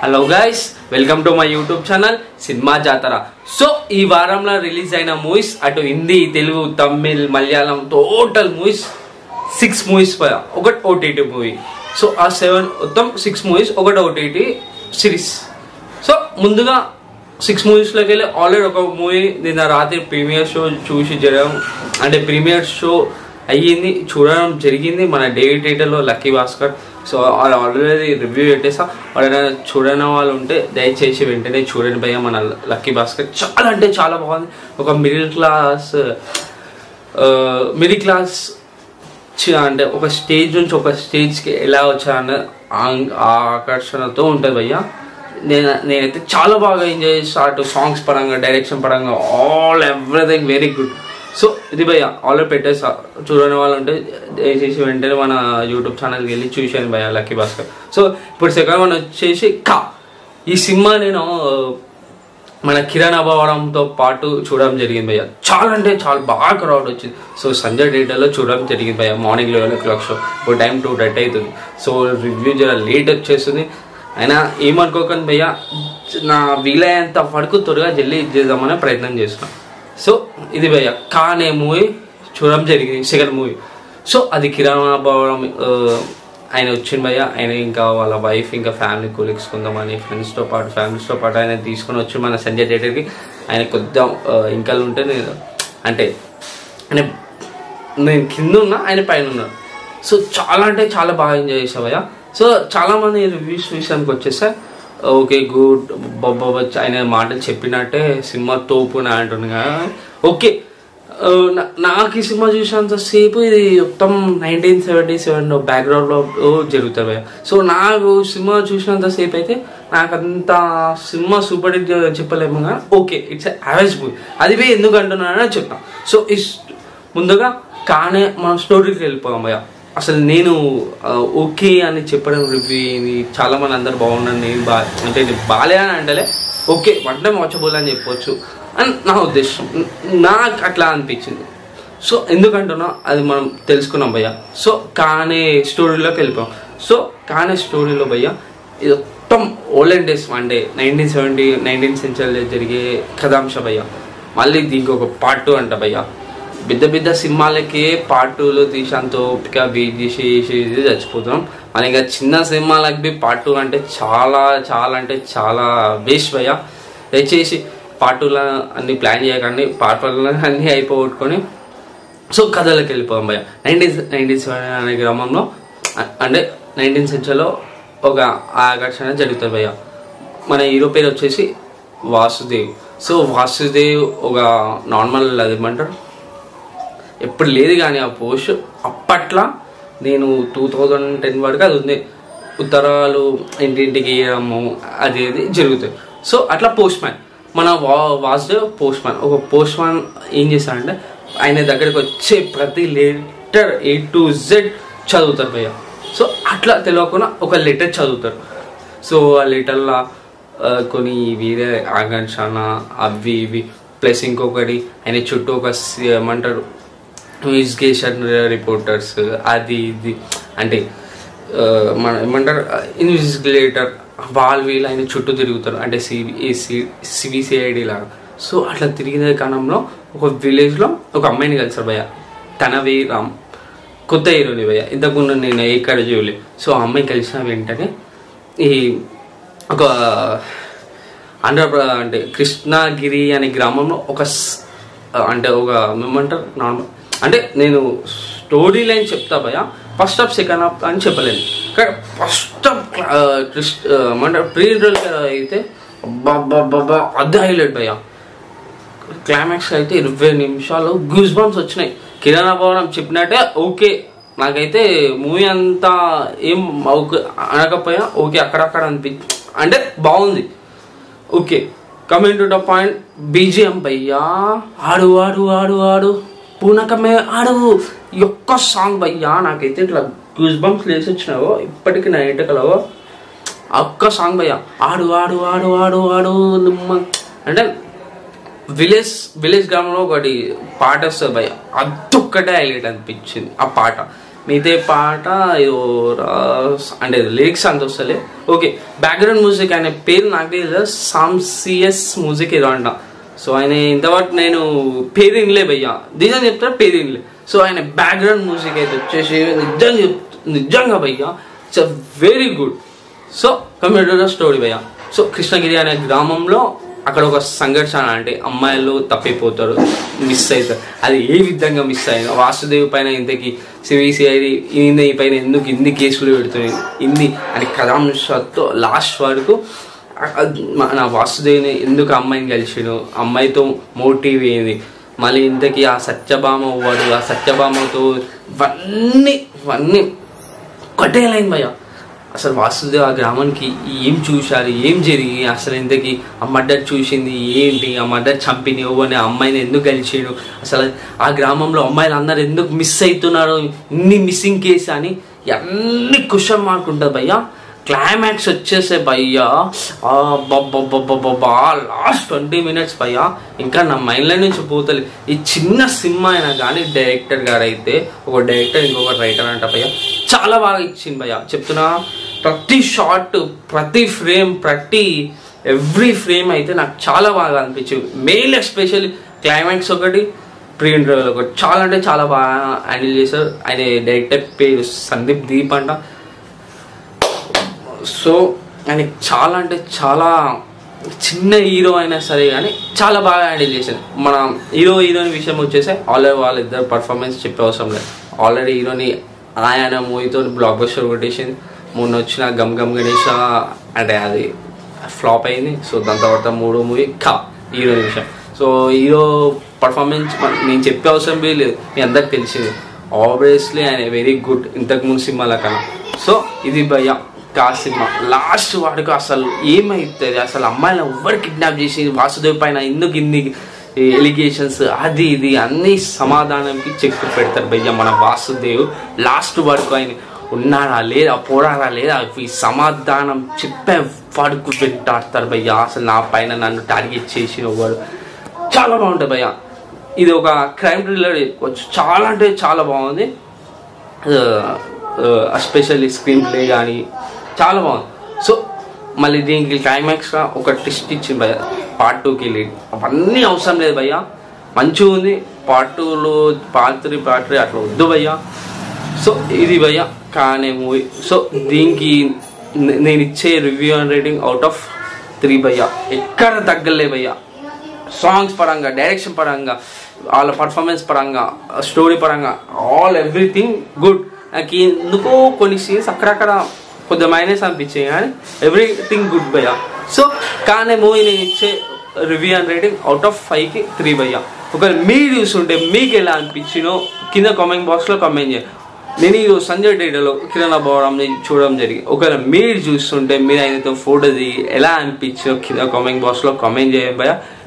Hello guys welcome to my YouTube channel సినిమా జాతర so ఈ వారంలో రిలీజ్ అయిన మూవీస్ అటు Hindi Telugu Tamil Malayalam total movies six movies ఒకటి ఓటీటీ మూవీ సో ఆ సెవెన్ మొత్తం సిక్స్ మూవీస్ ఒకటి ఓటీటీ సిరీస్ సో ముందుగా సిక్స్ మూవీస్లోకి వెళ్ళి ఆల్రెడీ ఒక మూవీ నిన్న రాత్రి ప్రీమియర్ షో చూసి జరగడం అంటే ప్రీమియర్ షో అయ్యింది చూడడం జరిగింది మన డేవిడ్ థియేటర్లో లక్కీ భాస్కర్ సో వాళ్ళు ఆల్రెడీ రివ్యూ పెట్టేసా ఎవరైనా చూడని వాళ్ళు ఉంటే దయచేసి వెంటనే చూడండి భయ్య మన లక్కీ భాస్కర్ చాలా అంటే చాలా బాగుంది ఒక మిడిల్ క్లాస్ మిడిల్ క్లాస్ చి- అంటే ఒక స్టేజ్ నుంచి ఒక స్టేజ్కి ఎలా వచ్చారన్న ఆ- ఆ ఆకర్షణతో ఉంటుంది భయ్య నేను నేనైతే చాలా బాగా ఎంజాయ్ చేస్తా అటు సాంగ్స్ పరంగా డైరెక్షన్ పరంగా all everything very good so ఇది భయ్య ఆల్రెడీ పెట్టేసా చూడని వాళ్ళు ఉంటే దయచేసి వెంటనే మన యూట్యూబ్ ఛానల్కి వెళ్ళి చూశాను భయ్య లక్కీ భాస్కర్ సో ఇప్పుడు సెకండ్ వన్ వచ్చేసి కా ఈ సినిమా నేను మన కిరణ్ అభవడంతో పాటు చూడడం జరిగింది భయ్య చాలా అంటే చాలా బాగా క్రౌడ్ వచ్చింది సో సంజయ్ థియేటర్లో చూడడం జరిగింది భయ్య morning eleven o'clock show ఇప్పుడు టైం టూ థర్టీ అవుతుంది సో రివ్యూ జర లేట్ వచ్చేస్తుంది అయినా ఏమనుకోకండి భయ్య నా వీలయ్యేంత వరకు త్వరగా జల్లి చేద్దామనే ప్రయత్నం చేస్తున్నాను సో ఇది భయ్య కానే మూవీ చూడడం జరిగింది సెకండ్ మూవీ సో అది కిరణ్ అభవడం ఆ, ఆయన వచ్చింది భయ్య ఆయన ఇంకా వాళ్ళ వైఫ్ ఇంకా ఫ్యామిలీ కొలీగ్స్ కొంతమంది ఫ్రెండ్స్తో పాటు ఫ్యామిలీస్తో పాటు ఆయన తీసుకొని వచ్చి మన సంజయ్ థియేటర్కి ఆయన కొద్దిగా ఇంకా ఉంటే నేను అంటే ఆయన నేను కింద ఉన్నా ఆయన పైన ఉన్నా సో చాలా అంటే చాలా బాగా ఎంజాయ్ చేసా భయ్య సో చాలా మంది రివ్యూస్ విషయానికి వచ్చేస్తే ఓకే గుడ్ బొబ్బ ఆయన మాటలు చెప్పినట్టే సినిమా తోపు అని అంటున్నా కదా ఓకే ఆ, నా- నాకు ఈ సినిమా చూసినంత సేపు ఇది మొత్తం నైన్టీన్ సెవెంటీ సెవెన్ బ్యాక్గ్రౌండ్లో జరుగుతుంది భయ్య. సో నాకు సినిమా చూసినంత సేపు అయితే నాకు అంత సినిమా సూపర్ హిట్ చెప్పలేము కానీ ఓకే ఇట్స్ యావరేజ్ మూవీ అది పోయి ఎందుకు అంటున్నానని చెప్తాను సో ఈ ముందుగా కానీ మనం స్టోరీకి వెళ్ళిపోయాం భయ్య అసలు నేను ఆ, ఓకే అని చెప్పడం రివ్యూ ఇది చాలా మంది అందరు బాగున్నాను నేను బా అంటే ఇది బాలే అని అంటలే ఓకే వన్ టైం వాచబుల్ అని చెప్పొచ్చు అని నా ఉద్దేశం నాకు అట్లా అనిపించింది సో ఎందుకంటున్నా అది మనం తెలుసుకున్నాం భయ్య సో కానే స్టోరీలోకి వెళ్ళిపోయాం సో కానే స్టోరీలో భయ్య ఇది మొత్తం ఓల్డెన్ డేస్ అంటే నైన్టీన్ సెవెంటీ నైన్టీన్ సెంచరీలో జరిగే కథాంశ భయ్య మళ్ళీ దీనికి ఒక పార్ట్ టూ అంట భయ్య పెద్ద పెద్ద సినిమాలకి పార్ట్ టూలో తీసేంత ఓపిక వెయిట్ చేసి చేసి చేసి చచ్చిపోతున్నాం మన ఇంకా చిన్న సినిమాలకు బి పార్ట్ టూ అంటే చాలా చాలా అంటే చాలా వేస్ట్ భయ్య దయచేసి పార్ట్ టూలో అన్ని ప్లాన్ చేయకండి పార్ట్ వన్లో అన్నీ అయిపోగొట్టుకొని సో కథలోకి వెళ్ళిపోదాం భయ్య నైన్టీన్ నైన్టీన్ సెవెన్ అనే గ్రామంలో అ- అంటే నైన్టీన్ సెంచరీలో ఒక ఆకర్షణ జరుగుతుంది భయ్య మన హీరో పేరు వచ్చేసి వాసుదేవ్ సో వాసుదేవ్ ఒక నార్మల్ అది ఏమంటారు ఎప్పుడు లేదు కానీ ఆ పోస్ట్ అప్పట్లో నేను టూ థౌజండ్ టెన్ వరకు అది ఉంది ఉత్తరాలు ఇంటింటికి ఇవ్వడము అది ఇది జరుగుతుంది సో అట్లా పోస్ట్ మ్యాన్ మన వా వాసుదేవ్ పోస్ట్ మ్యాన్ ఒక పోస్ట్ మ్యాన్ ఏం చేస్తాడంటే ఆయన దగ్గరికి వచ్చే ప్రతి లెటర్ ఏ టు జెడ్ చదువుతారు భయ్య సో అట్లా తెలియకుండా ఒక లెటర్ చదువుతారు సో ఆ లెటర్లో కొన్ని వేరే ఆకాంక్షణ అవి ఇవి ప్లస్ ఇంకొకటి ఆయన చుట్టూ ఒక సి- ఏమంటారు ఇన్వెస్టిగేషన్ రిపోర్టర్స్ అది ఇది అంటే ఆ, మన ఏమంటారు ఇన్వెస్టిగేటర్ వాళ్ళు వీళ్ళు ఆయన చుట్టూ తిరుగుతారు అంటే సిబి సిబిసిఐడి లాగా సో అట్లా తిరిగిన కాలంలో ఒక విలేజ్లో ఒక అమ్మాయిని కలిసారు భయ్య తనవి రామ్ కొత్త హీరోని భయ్య ఇంతకుముందు నేను ఎక్కడ చూడలే సో ఆ అమ్మాయి కలిసిన వెంటనే ఈ ఒక ఆంధ్ర అంటే కృష్ణగిరి అనే గ్రామంలో ఒక స్- అంటే ఒక ఏమంటారు నార్మల్ అంటే నేను స్టోరీ లైన్ చెప్తా భయ ఫస్ట్ హాఫ్ సెకండ్ హాఫ్ అని చెప్పలేను కానీ ఫస్ట్ హాఫ్ కృష్ణ ఏమంటారు ప్రీ అయితే అబ్బా అది హైలైట్ భయ్యా క్లైమాక్స్ అయితే ఇరవై నిమిషాలు గూస్ బంప్స్ వచ్చినాయి కిరణ్ భవనం చెప్పినట్టే ఓకే నాకైతే మూవీ అంతా ఏం ఓకే అనకపోయా ఓకే అక్కడక్కడ అనిపి అంటే బాగుంది okay coming to the point BGM భయ్యా ఆడు ఆడు ఆడు ఆడు పూనకమే ఆడు ఈ ఒక్క సాంగ్ భయ్యా నాకైతే ఇట్లా గూస్ బంప్స్ లేసి వచ్చినావో ఇప్పటికి నా ఇంటకలో ఆ ఒక్క సాంగ్ భయ్యా ఆడు ఆడు ఆడు ఆడు ఆడు నిమ్మ అంటే విలేజ్ విలేజ్ గ్రామంలో ఒకటి పాట వస్తుంది భయ అదొక్కటే హైలైట్ అనిపించింది ఆ పాట మిగతా పాట ఏదో రా- అంటే లిరిక్స్ అంత వస్తలే ఓకే బ్యాక్గ్రౌండ్ మ్యూజిక్ అనే పేరు నాకు తెలియదు సామ్సియస్ మ్యూజిక్ ఏదో అంట సో ఆయన ఇంతవరకు నేను పేరు వినలే భయ్యా నిజం చెప్తారా పేరు వినలే సో ఆయన బ్యాక్గ్రౌండ్ మ్యూజిక్ అయితే వచ్చేసి నిజంగా చెప్ నిజంగా భయ్యా it's very good so computer story భయ్య సో కృష్ణగిరి అనే గ్రామంలో అక్కడ ఒక సంఘర్షణ అంటే అమ్మాయిలు తప్పిపోతారు మిస్ అవుతారు అది ఏ విధంగా మిస్ అయింది వాసుదేవ్ పైన ఇంతకి సిబిసిఐడి ఈయన ఈ పైన ఎందుకు ఇన్ని కేసులు పెడుతున్నాయి ఇన్ని అని కథాంశతో లాస్ట్ వరకు ఆ- ఆ మన వాసుదేవ్ని ఎందుకు అమ్మాయిని కలిసిడు అమ్మాయితో మోటివ్ ఏంది మళ్ళీ ఇంతకీ ఆ సత్యభామ వాడు ఆ సత్యభామతో ఇవన్నీ ఇవన్నీ ఒకటే లైన్ భయ్య అసలు వాసుదేవ్ ఆ గ్రామానికి ఏం చూశారు ఏం జరిగి అసలు ఇంతకి ఆ మర్డర్ చూసింది ఏంటి ఆ మర్డర్ చంపిని అని ఆ అమ్మాయిని ఎందుకు కలిసాడు అసలు ఆ గ్రామంలో అమ్మాయిలు అందరు ఎందుకు మిస్ అవుతున్నారు ఇన్ని మిస్సింగ్ కేసు అని అన్ని క్వశ్చన్ మార్క్ ఉంటుంది భయ్యా క్లైమాక్స్ వచ్చేసే భయ్యా బాబా లాస్ట్ ట్వంటీ మినిట్స్ భయ్యా ఇంకా నా మైండ్లో నుంచి పోతలే ఈ చిన్న సినిమా అయినా కానీ డైరెక్టర్ గారు అయితే ఒక డైరెక్టర్ ఇంకొక రైటర్ అంట భయ్యా చాలా బాగా ఇచ్చింది భయ్యా చెప్తున్నా ప్రతి షాట్ ప్రతి ఫ్రేమ్ ప్రతి ఎవ్రీ ఫ్రేమ్ అయితే నాకు చాలా బాగా అనిపించింది మెయిన్ ఎస్పెషల్లీ క్లైమాక్స్ ఒకటి ప్రీ ఇంటర్వ్యూలో ఒకటి చాలా అంటే చాలా బాగా హ్యాండిల్ చేశారు ఆయన డైరెక్టర్ పేరు సందీప్ దీప్ అంట సో ఆయనకి చాలా అంటే చాలా చిన్న హీరో అయినా సరే కానీ చాలా బాగా హ్యాండిల్ చేశారు మన హీరో హీరోయిన్ విషయం వచ్చేసి ఆల్రెడీ వాళ్ళిద్దరు పర్ఫార్మెన్స్ చెప్పే అవసరం లేదు ఆల్రెడీ హీరోని ఆయన మూవీతో బ్లాక్ బస్టర్ కొట్టేసింది మొన్న వచ్చిన గమ్ గమ్ గణేష అంటే అది ఫ్లాప్ అయింది సో దాని తర్వాత మూడో మూవీ కా హీరోయిన్ విషయం సో హీరో పర్ఫార్మెన్స్ నేను చెప్పే అవసరం బీ లేదు మీ అందరికి తెలిసింది ఆబ్వియస్లీ ఆయన వెరీ గుడ్ ఇంతకు ముందు సినిమాల కన్నా సో ఇది భయ్య కా సినిమా లాస్ట్ వాడికి అసలు ఏమైతుంది అసలు అమ్మాయిని ఎవ్వరు కిడ్నాప్ చేసి వాసుదేవ్ పైన ఎందుకు ఇన్ని ఎలిగేషన్స్ అది ఇది అన్ని సమాధానంకి చెక్ పెడతారు భయ్య మన వాసుదేవ్ లాస్ట్ వరకు ఆయన ఉన్నారా లేదా పోరాడా లేదా ఈ సమాధానం చెప్పే వాడుకు వెంటాడతారు భయ్య అసలు నా పైన నన్ను టార్గెట్ చేసిన వాడు చాలా బాగుంటుంది భయ్య ఇది ఒక క్రైమ్ థ్రిల్లర్ చెప్పుకోవచ్చు చాలా అంటే చాలా బాగుంది ఎస్పెషల్లీ స్క్రీన్ ప్లే కానీ చాలా బాగుంది సో మళ్ళీ దీనికి క్లైమాక్స్గా ఒక ట్విస్ట్ ఇచ్చింది భయ్య పార్ట్ టూకి లీడ్ అవన్నీ అవసరం లేదు భయ్య మంచిగా ఉంది పార్ట్ టూలో పార్ట్ త్రీ పార్ట్ త్రీ అట్లా వద్దు భయ్య సో ఇది భయ్య కానీ మూవీ సో దీనికి నే- నేను ఇచ్చే review and rating out of three భయ్య ఎక్కడ తగ్గలే భయ్య సాంగ్స్ పరంగా డైరెక్షన్ పరంగా వాళ్ళ పర్ఫార్మెన్స్ పరంగా స్టోరీ పరంగా ఆల్ ఎవ్రీథింగ్ గుడ్ నాకు ఎందుకో కొన్ని సీన్స్ అక్కడక్కడ కొద్దిగా మైనస్ అనిపించాయి కానీ ఎవ్రీథింగ్ గుడ్ భయ్య సో కానీ మూవీ నేను ఇచ్చే review and rating out of ఫైవ్కి త్రీ భయ్య ఒకవేళ మీరు చూస్తుంటే మీకు ఎలా అనిపించినో కింద కామెంట్ బాక్స్లో కామెంట్ చేయండి నేను ఈరోజు సంజయ్ డేటాలో కిరణ్ అబ్బవరంని చూడడం జరిగింది ఒకవేళ మీరు చూస్తుంటే మీరు ఆయనతో ఫోటో దిగి ఎలా అనిపించిందో కింద కామెంట్ బాక్స్లో కామెంట్ చేయండి భయ్య